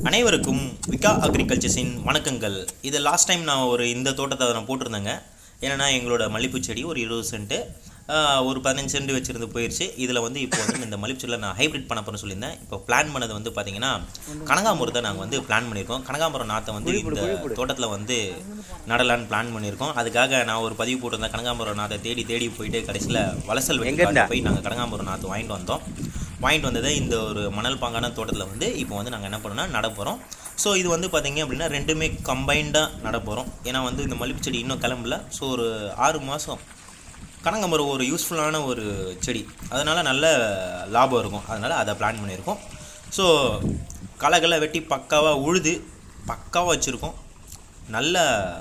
அனைவருக்கும் விகா அக்ரிகல்ச்சர்ஸின் வணக்கங்கள் இது லாஸ்ட் டைம் நான் ஒரு இந்த தோட்டத்தை நான் போட்டிருந்தேங்க ஏன்னா எங்களோட மல்லிப்பூ செடி ஒரு இருபது சென்ட்டு ஆஹ், ஒரு பதினஞ்சு சென்ட் வச்சுருந்து போயிடுச்சு இதில் வந்து இப்போ வந்து இந்த மல்லிப்பூ செடியில் நான் ஹைப்ரிட் பண்ண போகிறேன்னு சொல்லியிருந்தேன் இப்போ பிளான் பண்ணது வந்து பார்த்தீங்கன்னா கனகாமரத்தை நாங்கள் வந்து பிளான் பண்ணியிருக்கோம் கனகாமரம் நாற்றை வந்து இந்த தோட்டத்தில் வந்து நடலான்னு பிளான் பண்ணியிருக்கோம் அதுக்காக நான் ஒரு பதிவு போட்டிருந்தேன் கனகாமரம் நாற்றை தேடி தேடி போயிட்டு கடைசியில் வலசல் வெட்டி போய் நாங்கள் கனகாமரம் நாற்று வாங்கிட்டு வந்தோம் வாங்கிட்டு வந்ததை இந்த ஒரு மணல் பாங்கான தோட்டத்தில் வந்து இப்போ வந்து நாங்கள் என்ன பண்ணோம்னா நட போகிறோம் ஸோ இது வந்து பார்த்தீங்க அப்படின்னா ரெண்டுமே கம்பைண்டாக நட போகிறோம் ஏன்னா வந்து இந்த மல்லிப்பூ செடி இன்னும் கிளம்பல ஸோ ஒரு ஆறு மாதம் கனகாமரம் ஒரு யூஸ்ஃபுல்லான ஒரு செடி அதனால் நல்ல லாபம் இருக்கும் அதனால் அதை பிளான் பண்ணியிருக்கோம் ஸோ களைகளை வெட்டி பக்காவாக உழுது பக்காவாக வச்சுருக்கோம் நல்ல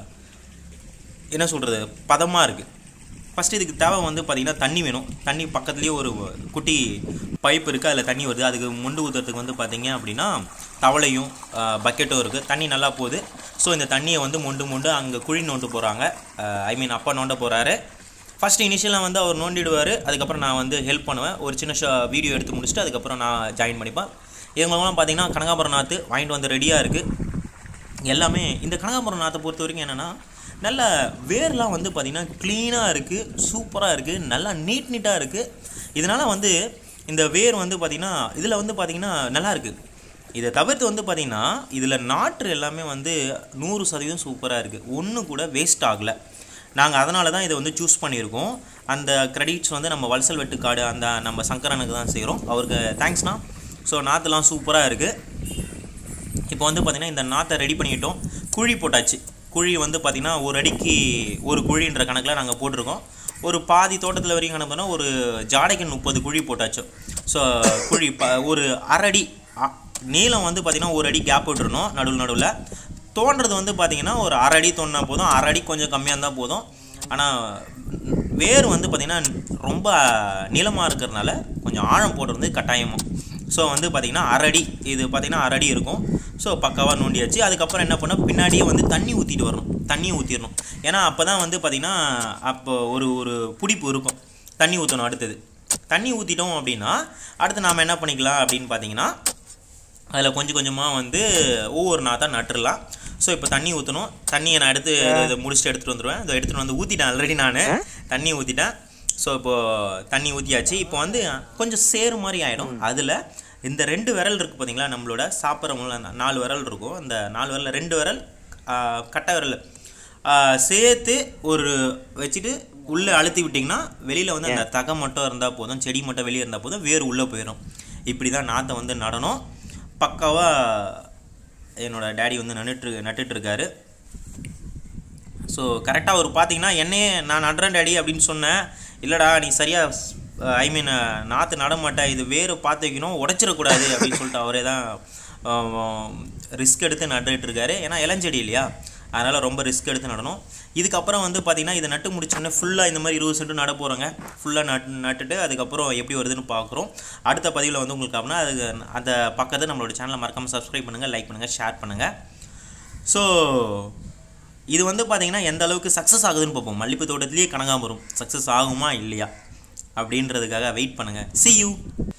என்ன சொல்கிறது பதமாக இருக்குது ஃபஸ்ட்டு இதுக்கு தேவை வந்து பார்த்திங்கன்னா தண்ணி வேணும் தண்ணி பக்கத்துலேயே ஒரு குட்டி பைப் இருக்குது அதில் தண்ணி வருது அதுக்கு முண்டு ஊற்றுறதுக்கு வந்து பார்த்தீங்க அப்படின்னா தவளையும் பக்கெட்டும் இருக்குது தண்ணி நல்லா போகுது ஸோ இந்த தண்ணியை வந்து மொண்டு மொண்டு அங்கே குழி நோண்டு போகிறாங்க ஐ மீன் அப்பா நோண்ட போகிறாரு ஃபஸ்ட்டு இனிஷியலாக வந்து அவர் நோண்டிடுவார் அதுக்கப்புறம் நான் வந்து ஹெல்ப் பண்ணுவேன் ஒரு சின்ன ஷா வீடியோ எடுத்து முடிச்சுட்டு அதுக்கப்புறம் நான் ஜாயின் பண்ணிப்பேன் இவங்களாம் பார்த்தீங்கன்னா கனகாபுரம் நாற்று வாங்கிட்டு வந்து ரெடியாக இருக்குது எல்லாமே இந்த கனகாம்பரம் நாற்றை பொறுத்த வரைக்கும் என்னென்னா நல்ல வேர்லாம் வந்து பார்த்திங்கன்னா க்ளீனாக இருக்குது சூப்பராக இருக்குது நல்லா நீட் நீட்டாக இருக்குது இதனால் வந்து இந்த வேர் வந்து பார்த்திங்கன்னா இதில் வந்து பார்த்திங்கன்னா நல்லா இருக்குது இதை தவிர்த்து வந்து பார்த்திங்கன்னா இதில் நாற்று எல்லாமே வந்து நூறு சதவீதம் சூப்பராக இருக்குது ஒன்று கூட வேஸ்ட் ஆகலை நாங்கள் அதனால தான் இதை வந்து சூஸ் பண்ணியிருக்கோம் அந்த கிரெடிட்ஸ் வந்து நம்ம வல்சல் வெட்டுக்காடு அந்த நம்ம சங்கரனுக்கு தான் செய்கிறோம் அவருக்கு தேங்க்ஸ்ண்ணா ஸோ நாற்றுலாம் சூப்பராக இருக்குது இப்போ வந்து பார்த்திங்கன்னா இந்த நாற்றை ரெடி பண்ணிக்கிட்டோம் குழி போட்டாச்சு குழி வந்து பார்த்திங்கன்னா ஒரு அடிக்கு ஒரு குழின்ற கணக்கில் நாங்கள் போட்டிருக்கோம் ஒரு பாதி தோட்டத்தில் வரைக்கும் கணக்கு ஒரு ஜாடைக்கு முப்பது குழி போட்டாச்சு ஸோ குழி ப ஒரு அரடி அ- நீளம் வந்து பார்த்திங்கன்னா ஒரு அடி கேப் விட்டுறணும் நடுவில் நடுவில் தோன்றது வந்து பார்த்திங்கன்னா ஒரு அரை அடி தோண்டினா போதும் அரை அடி கொஞ்சம் கம்மியாக இருந்தால் போதும் ஆனால் வேர் வந்து பார்த்திங்கன்னா ரொம்ப நீளமாக இருக்கிறதுனால கொஞ்சம் ஆழம் போடுறது கட்டாயமாக ஸோ வந்து பார்த்திங்கன்னா அரடி இது பார்த்திங்கன்னா அரடி இருக்கும் ஸோ பக்காவாக நோண்டியாச்சு அதுக்கப்புறம் என்ன பண்ணோம் பின்னாடியே வந்து தண்ணி ஊற்றிட்டு வரணும் தண்ணி ஊற்றிடணும் ஏன்னா அப்போ தான் வந்து பார்த்திங்கன்னா அப்போ ஒரு ஒரு பிடிப்பு இருக்கும் தண்ணி ஊற்றணும் அடுத்தது தண்ணி ஊற்றிட்டோம் அப்படின்னா அடுத்து நாம் என்ன பண்ணிக்கலாம் அப்படின்னு பார்த்தீங்கன்னா அதில் கொஞ்சம் கொஞ்சமாக வந்து ஒவ்வொரு நாத்தா நட்டுறலாம் ஸோ இப்போ தண்ணி ஊற்றணும் தண்ணியை நான் எடுத்து இதை முடிச்சுட்டு எடுத்துகிட்டு வந்துடுவேன் இதை எடுத்துகிட்டு வந்து ஊற்றிட்டேன் ஆல்ரெடி நான் தண்ணி ஊற்றிட்டேன் ஸோ இப்போது தண்ணி ஊற்றியாச்சு இப்போ வந்து கொஞ்சம் சேறு மாதிரி ஆகிடும் அதில் இந்த ரெண்டு விரல் இருக்குது பார்த்தீங்களா நம்மளோட சாப்பிட்றவங்கள நாலு விரல் இருக்கும் அந்த நாலு விரல் ரெண்டு விரல் ஆ, கட்டை விரல் ஆ, சேர்த்து ஒரு வச்சுட்டு உள்ளே அழுத்தி விட்டிங்கன்னா வெளியில் வந்து அந்த தகை மட்டும் இருந்தால் போதும் செடி மட்டும் வெளியே இருந்தால் போதும் வேர் உள்ளே போயிடும் இப்படி தான் நாற்றை வந்து நடணும் பக்காவாக என்னோட டேடி வந்து நட்டுட்டு நட்டுட்டு இருக்காரு ஸோ கரெக்டாக அவர் பார்த்தீங்கன்னா என்னையே நான் நடுறேன் டேடி அப்படின்னு சொன்னேன் இல்லைடா நீ சரியாக ஐ மீன் நாற்று நட மாட்டேன் இது வேறு பார்த்து வைக்கணும் உடச்சிடக்கூடாது அப்படின்னு சொல்லிட்டு அவரே தான் ரிஸ்க் எடுத்து நட்டுட்டு இருக்காரு ஏன்னா இளஞ்செடி இல்லையா அதனால் ரொம்ப ரிஸ்க் எடுத்து நடணும் இதுக்கப்புறம் வந்து பார்த்திங்கன்னா இதை நட்டு முடிச்சோடனே ஃபுல்லாக இந்த மாதிரி இருபது சென்ட் நட போகிறோங்க ஃபுல்லாக நட் நட்டுட்டு அதுக்கப்புறம் எப்படி வருதுன்னு பார்க்குறோம் அடுத்த பதிவில் வந்து உங்களுக்கு அப்படின்னா அது அந்த பக்கத்தை நம்மளோட சேனலை மறக்காமல் சப்ஸ்கிரைப் பண்ணுங்கள் லைக் பண்ணுங்கள் ஷேர் பண்ணுங்கள் ஸோ இது வந்து பார்த்தீங்கன்னா எந்த அளவுக்கு சக்ஸஸ் ஆகுதுன்னு பார்ப்போம் மல்லிப்பூ தோட்டத்திலேயே கனகாம்பரம் சக்ஸஸ் ஆகுமா இல்லையா அப்படின்றதுக்காக வெயிட் பண்ணுங்கள் see you